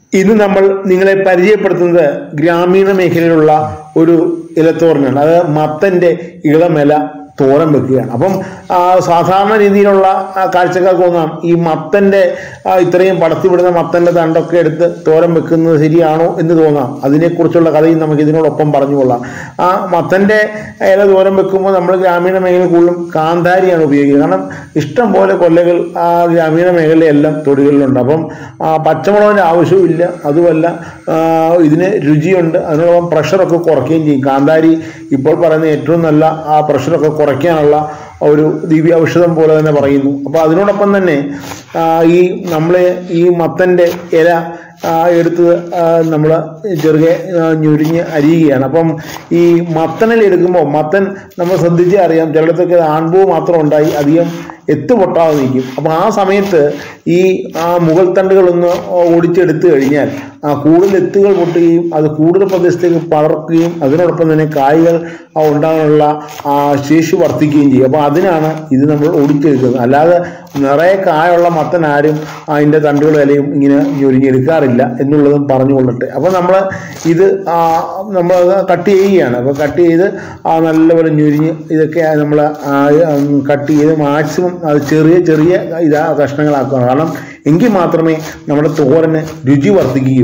ഇന്ന് നമ്മൾ നിങ്ങളെ പരിചയപ്പെടുത്തുന്നത് ഗ്രാമീണ മേഖലയിലുള്ള ഒരു ഇലത്തോരനാണ് അത് മത്തന്റെ ഇളമില തോരൻ വെക്കുകയാണ് അപ്പം ആ, സാധാരണ രീതിയിലുള്ള ആ, കാഴ്ചക്കാർക്ക് തോന്നാം ഈ മത്തന്റെ ആ, ഇത്രയും പടത്തിവിടുന്ന മത്തന്റെ തണ്ടൊക്കെ എടുത്ത് തോരൻ വെക്കുന്നത് ശരിയാണോ എന്ന് തോന്നാം അതിനെക്കുറിച്ചുള്ള കഥയും നമുക്ക് ഇതിനോടൊപ്പം പറഞ്ഞുകൊള്ളാം ആ മത്തന്റെ ഇല തോരൻ വെക്കുമ്പോൾ നമ്മൾ ഗ്രാമീണ മേഖല കൂടുതലും കാന്താരിയാണ് ഉപയോഗിക്കുന്നത് കാരണം ഇഷ്ടം പോലെ കൊല്ലകൾ ആ ഗ്രാമീണ മേഖലയെല്ലാം തൊടികളിലുണ്ട് അപ്പം ആ, പച്ചമുളകിൻ്റെ ആവശ്യമില്ല അതുമല്ല ആ, ഇതിന് രുചിയുണ്ട് അതിനോടൊപ്പം പ്രഷറൊക്കെ കുറയ്ക്കുകയും ചെയ്യും കാന്താരി ഇപ്പോൾ പറയുന്ന ഏറ്റവും നല്ല ആ പ്രഷറൊക്കെ കുറയ്ക്കാനുള്ള ഒരു ദിവ്യ ഔഷധം പോലെ തന്നെ പറയുന്നു അപ്പോൾ അതിനോടൊപ്പം തന്നെ ആ, ഈ നമ്മൾ ഈ മത്തൻ്റെ ഇല ആ, എടുത്ത് നമ്മൾ ചെറുകെ ആ, ഞൊരിഞ്ഞ് അരിയുകയാണ് അപ്പം ഈ മത്തനിൽ എടുക്കുമ്പോൾ മത്തൻ നമ്മൾ ശ്രദ്ധിച്ച് അറിയാം ചിലയിടത്തൊക്കെ ആൺപൂ മാത്രം ഉണ്ടായി അധികം എത്ത് പൊട്ടാതെ നിൽക്കും അപ്പം ആ സമയത്ത് ഈ ആ മുകൾ തണ്ടുകളൊന്ന് ഓടിച്ചെടുത്തു കഴിഞ്ഞാൽ ആ കൂടുതൽ എത്തുകൾ പൊട്ടുകയും അത് കൂടുതൽ പ്രദേശത്തേക്ക് പടർക്കുകയും അതിനോടൊപ്പം തന്നെ കായ്കൾ ആ ഉണ്ടാകാനുള്ള ആ ശേഷി വർദ്ധിക്കുകയും ചെയ്യും അപ്പോൾ അതിനാണ് ഇത് നമ്മൾ ഒടിച്ചെടുക്കുന്നത് അല്ലാതെ നിറയെ കായുള്ള മത്തൻ ആരും അതിൻ്റെ തണ്ടുകളും ഇലയും ഇങ്ങനെ ഞൊരിഞ്ഞെടുക്കാറില്ല എന്നുള്ളതും പറഞ്ഞുകൊള്ളട്ടെ അപ്പോൾ നമ്മൾ ഇത് നമ്മൾ കട്ട് ചെയ്യുകയാണ് അപ്പോൾ കട്ട് ചെയ്ത് ആ നല്ലപോലെ ഞൊരിഞ്ഞ് ഇതൊക്കെ നമ്മൾ കട്ട് ചെയ്ത് മാക്സിമം അത് ചെറിയ ചെറിയ ഇതാ കഷ്ണങ്ങളാക്കുക കാരണം എങ്കിൽ മാത്രമേ നമ്മുടെ തോരന് രുചി വർദ്ധിക്കുകയുള്ളൂ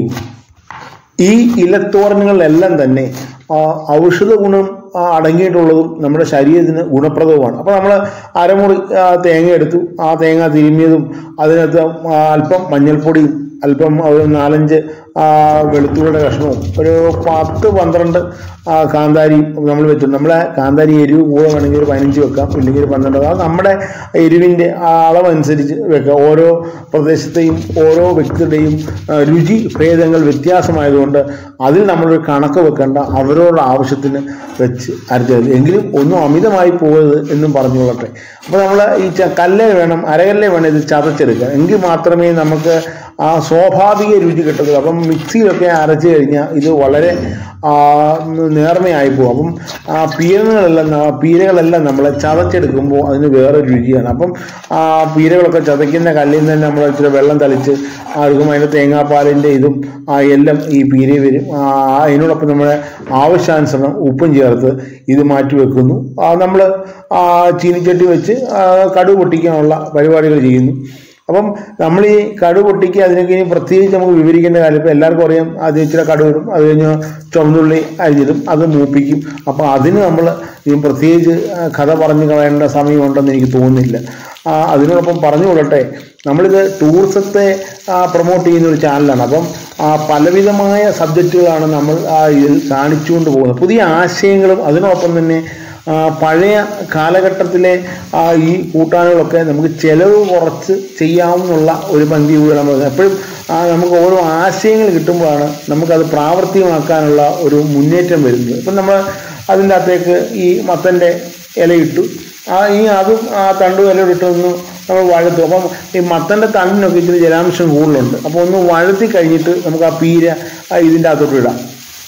ഈ ഇലത്തോരനുകളിലെല്ലാം തന്നെ ആ, ഔഷധ ഗുണം ആ, അടങ്ങിയിട്ടുള്ളതും നമ്മുടെ ശരീരത്തിന് ഗുണപ്രദവുമാണ് അപ്പോൾ നമ്മൾ അരമുറി ആ, തേങ്ങ എടുത്തു ആ തേങ്ങ തിരുമ്മിയതും അതിനകത്ത് ആ, അല്പം മഞ്ഞൾപ്പൊടിയും അല്പം ഒരു നാലഞ്ച് ആ, വെളുത്തുള്ളിയുടെ കഷ്ണവും ഒരു പത്ത് പന്ത്രണ്ട് ആ, കാന്താരി നമ്മൾ വെച്ചിട്ടുണ്ട് നമ്മളെ കാന്താരി എരിവ് കൂടെ വേണമെങ്കിൽ ഒരു പതിനഞ്ച് വെക്കാം ഇല്ലെങ്കിൽ ഒരു പന്ത്രണ്ട് വെക്കാം അത് നമ്മുടെ എരിവിൻ്റെ അളവനുസരിച്ച് വെക്കാം ഓരോ പ്രദേശത്തെയും ഓരോ വ്യക്തിയുടെയും ആ, രുചി ഭേദങ്ങൾ വ്യത്യാസമായതുകൊണ്ട് അതിൽ നമ്മളൊരു കണക്ക് വെക്കേണ്ട അവരോടുള്ള ആവശ്യത്തിന് വെച്ച് അരച്ചത് എങ്കിലും ഒന്നും അമിതമായി പോകരുത് എന്നും പറഞ്ഞുകൊള്ളട്ടെ അപ്പോൾ നമ്മൾ ഈ ച- കല്ലേ വേണം അരകല്ലേ വേണം ഇത് ചതച്ചെടുക്കാൻ എങ്കിൽ മാത്രമേ നമുക്ക് ആ സ്വാഭാവിക രുചി കിട്ടത്തുള്ളൂ അപ്പം മിക്സിയിലൊക്കെ അരച്ച് കഴിഞ്ഞാൽ ഇത് വളരെ ആ, നേർമയായി പോകും അപ്പം ആ പീരകളെല്ലാം ന- പീരകളെല്ലാം നമ്മൾ ചതച്ചെടുക്കുമ്പോൾ അതിന് വേറെ രുചിയാണ് അപ്പം ആ പീരകളൊക്കെ ചതയ്ക്കുന്ന കല്ലിൽ നിന്ന് തന്നെ നമ്മൾ ഇച്ചിരി വെള്ളം തളിച്ച് ആ എടുക്കുമ്പോൾ അതിൻ്റെ തേങ്ങാപ്പാലിൻ്റെ ഇതും ആ എല്ലാം ഈ പീര വരും ആ, അതിനോടൊപ്പം നമ്മുടെ ആവശ്യാനുസരണം ഉപ്പും ചേർത്ത് ഇത് മാറ്റി വെക്കുന്നു നമ്മൾ ചീനിച്ചട്ടി വെച്ച് ആ, കടുക് പൊട്ടിക്കാനുള്ള പരിപാടികൾ ചെയ്യുന്നു അപ്പം നമ്മൾ ഈ കടു പൊട്ടിക്ക് അതിനൊക്കെ ഇനി പ്രത്യേകിച്ച് നമുക്ക് വിവരിക്കേണ്ട കാര്യം ഇപ്പം എല്ലാവർക്കും അറിയാം അത് ഇച്ചിരി കടു ഇടും അത് കഴിഞ്ഞ് ചുവന്നുള്ളി അരിഞ്ഞിടും അത് മൂപ്പിക്കും അപ്പോൾ അതിന് നമ്മൾ ഈ പ്രത്യേകിച്ച് ആ, കഥ പറഞ്ഞു കളയേണ്ട സമയമുണ്ടെന്ന് എനിക്ക് തോന്നുന്നില്ല ആ, അതിനോടൊപ്പം പറഞ്ഞു കൊള്ളട്ടെ നമ്മളിത് ടൂറിസത്തെ പ്രൊമോട്ട് ചെയ്യുന്ന ഒരു ചാനലാണ് അപ്പം ആ, പലവിധമായ സബ്ജക്റ്റുകളാണ് നമ്മൾ ആ, ഇതിൽ കാണിച്ചുകൊണ്ട് പോകുന്നത് പുതിയ ആശയങ്ങളും അതിനോടൊപ്പം തന്നെ ആ, പഴയ കാലഘട്ടത്തിലെ ആ, ഈ കൂട്ടാനുകളൊക്കെ നമുക്ക് ചെലവ് കുറച്ച് ചെയ്യാവുന്നുള്ള ഒരു പന്തി കൂടെ നമ്മൾ എപ്പോഴും ആ, നമുക്ക് ഓരോ ആശയങ്ങൾ കിട്ടുമ്പോഴാണ് നമുക്കത് പ്രാവർത്തികമാക്കാനുള്ള ഒരു മുന്നേറ്റം വരുന്നത് ഇപ്പം നമ്മൾ അതിൻ്റെ അകത്തേക്ക് ഈ മത്തൻ്റെ ഇലയിട്ടു ആ ഈ അതും ആ തണ്ടും ഇല ഇട്ടൊന്ന് നമ്മൾ വഴത്തും അപ്പം ഈ മത്തൻ്റെ തണ്ടിനൊക്കെ ഇച്ചിരി ജലാംശം കൂടുതലുണ്ട് അപ്പോൾ ഒന്ന് വഴത്തി കഴിഞ്ഞിട്ട് നമുക്ക് ആ പീര ആ ഇതിൻ്റെ അകത്തോട്ട് ഇടാം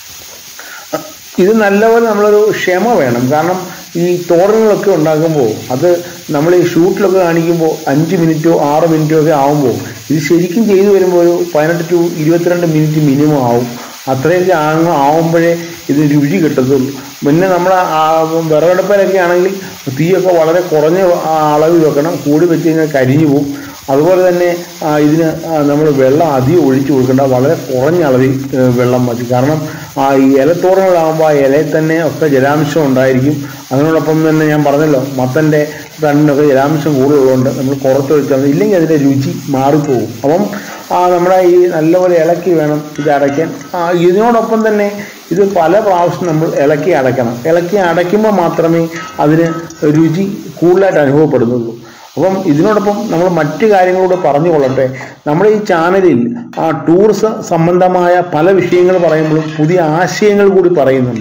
ഇത് നല്ലപോലെ നമ്മളൊരു ക്ഷമ വേണം കാരണം ഈ തോരനുകളൊക്കെ ഉണ്ടാക്കുമ്പോൾ അത് നമ്മൾ ഈ ഷൂട്ടിലൊക്കെ കാണിക്കുമ്പോൾ അഞ്ച് മിനിറ്റോ ആറ് മിനിറ്റോ ഒക്കെ ആകുമ്പോൾ ഇത് ശരിക്കും ചെയ്തു വരുമ്പോൾ ഒരു പതിനെട്ട് ടു ഇരുപത്തിരണ്ട് മിനിറ്റ് മിനിമം ആവും അത്രയൊക്കെ ആകുമ്പോൾ ആവുമ്പോഴേ ഇത് രുചി കിട്ടത്തുള്ളൂ പിന്നെ നമ്മൾ വിറകടുപ്പിലൊക്കെ ആണെങ്കിൽ തീയൊക്കെ വളരെ കുറഞ്ഞ ആ അളവിൽ വെക്കണം കൂടി വെച്ച് കഴിഞ്ഞാൽ കരിഞ്ഞു പോകും അതുപോലെ തന്നെ ആ, ഇതിന് നമ്മൾ വെള്ളം അധികം ഒഴിച്ചു കൊടുക്കേണ്ട വളരെ കുറഞ്ഞ അളവിൽ ഏ, വെള്ളം മതി കാരണം ആ ഈ ഇലത്തോരങ്ങളാകുമ്പോൾ ആ ഇലയിൽ തന്നെ ഒക്കെ ജലാംശം ഉണ്ടായിരിക്കും അതിനോടൊപ്പം തന്നെ ഞാൻ പറഞ്ഞല്ലോ മത്തൻ്റെ തണ്ടിനൊക്കെ ജലാംശം കൂടുതലുള്ളതുകൊണ്ട് നമ്മൾ കുറച്ച് ഒഴിച്ചാൽ മതി ഇല്ലെങ്കിൽ അതിൻ്റെ രുചി മാറിപ്പോകും അപ്പം ആ നമ്മുടെ ഈ നല്ലപോലെ ഇളക്കി വേണം ഇത് അടയ്ക്കാൻ ആ, ഇതിനോടൊപ്പം തന്നെ ഇത് പല പ്രാവശ്യം നമ്മൾ ഇളക്കി അടയ്ക്കണം ഇളക്കി അടയ്ക്കുമ്പോൾ മാത്രമേ അതിന് രുചി കൂടുതലായിട്ട് അനുഭവപ്പെടുന്നുള്ളൂ അപ്പം ഇതിനോടൊപ്പം നമ്മൾ മറ്റു കാര്യങ്ങളൂടെ പറഞ്ഞു കൊള്ളട്ടെ നമ്മുടെ ഈ ചാനലിൽ ആ ടൂറിസം സംബന്ധമായ പല വിഷയങ്ങൾ പറയുമ്പോഴും പുതിയ ആശയങ്ങൾ കൂടി പറയുന്നുണ്ട്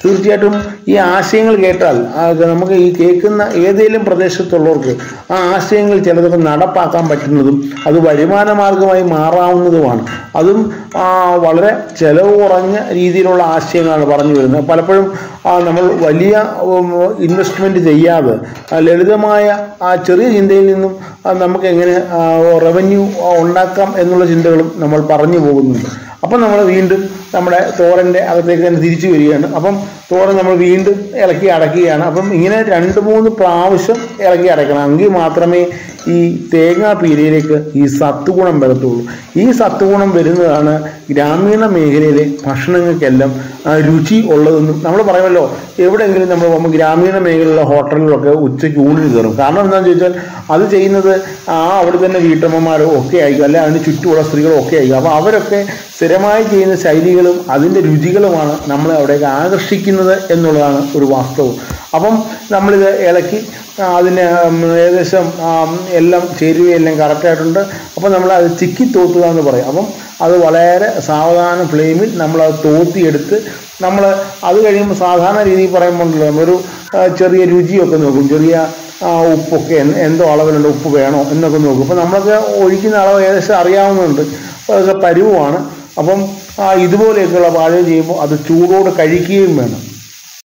തീർച്ചയായിട്ടും ഈ ആശയങ്ങൾ കേട്ടാൽ ആ, നമുക്ക് ഈ കേൾക്കുന്ന ഏതെങ്കിലും പ്രദേശത്തുള്ളവർക്ക് ആ ആശയങ്ങൾ ചിലതൊക്കെ നടപ്പാക്കാൻ പറ്റുന്നതും അത് വരുമാന മാർഗമായി മാറാവുന്നതുമാണ് അതും ആ, വളരെ ചെലവ് കുറഞ്ഞ രീതിയിലുള്ള ആശയങ്ങളാണ് പറഞ്ഞു വരുന്നത് പലപ്പോഴും ആ, നമ്മൾ വലിയ ഇൻവെസ്റ്റ്മെന്റ് ചെയ്യാതെ ആ, ലളിതമായ ആ ചെറിയ ചിന്തയിൽ നിന്നും ആ, നമുക്ക് എങ്ങനെ റവന്യൂ ഉണ്ടാക്കാം എന്നുള്ള ചിന്തകളും നമ്മൾ പറഞ്ഞു പോകുന്നുണ്ട് അപ്പം നമ്മൾ വീണ്ടും നമ്മുടെ തോരൻ്റെ അകത്തേക്ക് തന്നെ തിരിച്ചു വരികയാണ് അപ്പം തോരൻ നമ്മൾ വീണ്ടും ഇളക്കി അടയ്ക്കുകയാണ് അപ്പം ഇങ്ങനെ രണ്ട് മൂന്ന് പ്രാവശ്യം ഇളക്കി അടയ്ക്കണം എങ്കിൽ മാത്രമേ ഈ തേങ്ങാ പീരയിലേക്ക് ഈ സത്തുഗുണം വരത്തുള്ളൂ ഈ സത്തുഗുണം വരുന്നതാണ് ഗ്രാമീണ മേഖലയിലെ ഭക്ഷണങ്ങൾക്കെല്ലാം ആ, രുചി ഉള്ളതെന്നും നമ്മൾ പറയുമല്ലോ എവിടെയെങ്കിലും നമ്മൾ പോകുമ്പോൾ ഗ്രാമീണ മേഖലയിലുള്ള ഹോട്ടലിലൊക്കെ ഉച്ചയ്ക്ക് ഊണിന് കയറും കാരണം എന്താണെന്ന് ചോദിച്ചാൽ അത് ചെയ്യുന്നത് ആ അവിടെ തന്നെ വീട്ടമ്മമാരോ ഒക്കെ ആയിരിക്കും അല്ലെ അതിന് ചുറ്റുമുള്ള സ്ത്രീകളോ ഒക്കെ ആയിരിക്കും അപ്പോൾ അവരൊക്കെ സ്ഥിരമായി ചെയ്യുന്ന ശൈലികളും അതിൻ്റെ രുചികളുമാണ് നമ്മളെ അവിടേക്ക് ആകർഷിക്കുന്നത് എന്നുള്ളതാണ് ഒരു വാസ്തവം അപ്പം നമ്മളിത് ഇളക്കി ആ, അതിന് ഉം, ഏകദേശം ആ, എല്ലാം ചേരുവയെല്ലാം കറക്റ്റായിട്ടുണ്ട് അപ്പം നമ്മൾ അത് ചിക്കി തോത്തുക എന്ന് പറയും അപ്പം അത് വളരെ സാവധാന ഫ്ലെയിമിൽ നമ്മൾ അത് തോത്തിയെടുത്ത് നമ്മൾ അത് കഴിയുമ്പോൾ സാധാരണ രീതിയിൽ പറയുമ്പോൾ ഉണ്ടല്ലോ, നമ്മളൊരു ആ, ചെറിയ രുചിയൊക്കെ നോക്കും ചെറിയ ആ, ഉപ്പൊക്കെ എന്ത് എന്തോ അളവിലുള്ള ഉപ്പ് വേണോ എന്നൊക്കെ നോക്കും അപ്പം നമ്മളൊക്കെ ഒഴിക്കുന്ന അളവ് ഏകദേശം അറിയാവുന്നുണ്ട് അതൊക്കെ പരുവമാണ് അപ്പം ആ, ഇതുപോലെയൊക്കെയുള്ള പാചകം ചെയ്യുമ്പോൾ അത് ചൂടോട് കഴിക്കുകയും വേണം